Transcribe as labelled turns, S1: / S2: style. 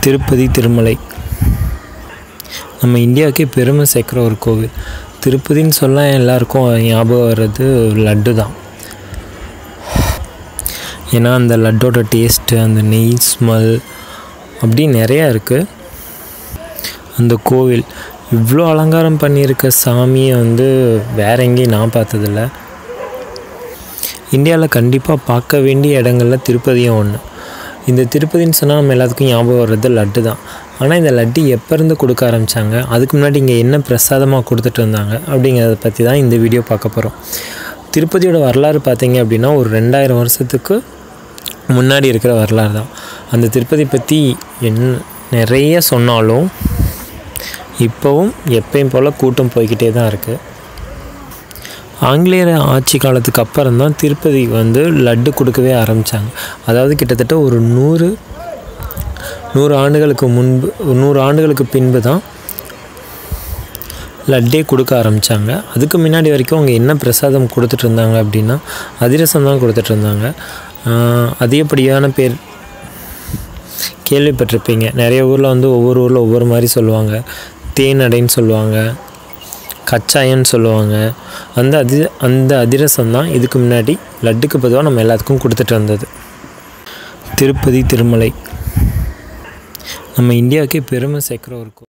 S1: திருப்பதி திருமலை நம்ம இந்தியாவுக்கே பெருமை சேர்க்குற ஒரு கோவில் திருப்பதின்னு சொல்ல எல்லாருக்கும் ஞாபகம் வர்றது லட்டு தான் ஏன்னா அந்த லட்டோட டேஸ்ட்டு அந்த நெய் ஸ்மெல் அப்படி நிறையா இருக்குது அந்த கோவில் இவ்வளோ அலங்காரம் பண்ணியிருக்க சாமியை வந்து வேற எங்கேயும் நான் பார்த்ததில்ல இந்தியாவில் கண்டிப்பாக பார்க்க வேண்டிய இடங்கள்ல திருப்பதியும் ஒன்று இந்த திருப்பதின்னு சொன்னால் நம்ம எல்லாத்துக்கும் ஞாபகம் வர்றது லட்டு தான் ஆனால் இந்த லட்டு எப்போ இருந்து கொடுக்க ஆரம்பித்தாங்க அதுக்கு முன்னாடி இங்கே என்ன பிரசாதமாக கொடுத்துட்டு இருந்தாங்க அப்படிங்கிறத பற்றி தான் இந்த வீடியோ பார்க்க போகிறோம் திருப்பதியோட வரலாறு பார்த்தீங்க அப்படின்னா ஒரு ரெண்டாயிரம் வருஷத்துக்கு முன்னாடி இருக்கிற வரலாறு தான் அந்த திருப்பதி பற்றி என் நிறைய சொன்னாலும் இப்போவும் எப்பயும் போல் கூட்டம் போய்கிட்டே தான் இருக்குது ஆங்கிலேயர் ஆட்சி காலத்துக்கு அப்புறம் தான் திருப்பதி வந்து லட்டு கொடுக்கவே ஆரம்பித்தாங்க அதாவது கிட்டத்தட்ட ஒரு நூறு நூறு ஆண்டுகளுக்கு முன்பு நூறு ஆண்டுகளுக்கு பின்பு தான் லட்டே கொடுக்க ஆரம்பித்தாங்க அதுக்கு முன்னாடி வரைக்கும் அவங்க என்ன பிரசாதம் கொடுத்துட்டு இருந்தாங்க அப்படின்னா அதிரசம் தான் கொடுத்துட்டு இருந்தாங்க ஆஹ் அதிகப்படியான பேர் கேள்விப்பட்டிருப்பீங்க நிறைய ஊரில் வந்து ஒவ்வொரு ஊரில் ஒவ்வொரு மாதிரி சொல்லுவாங்க தேனடைன்னு சொல்லுவாங்க கச்சாயன்னு சொல்லுவாங்க அந்த அதி அந்த அதிரசம் தான் இதுக்கு முன்னாடி லட்டுக்கு பொதுவாக நம்ம எல்லாத்துக்கும் கொடுத்துட்டு இருந்தது திருப்பதி திருமலை நம்ம இந்தியாவுக்கே பெருமை சேர்க்குற ஒரு கோ-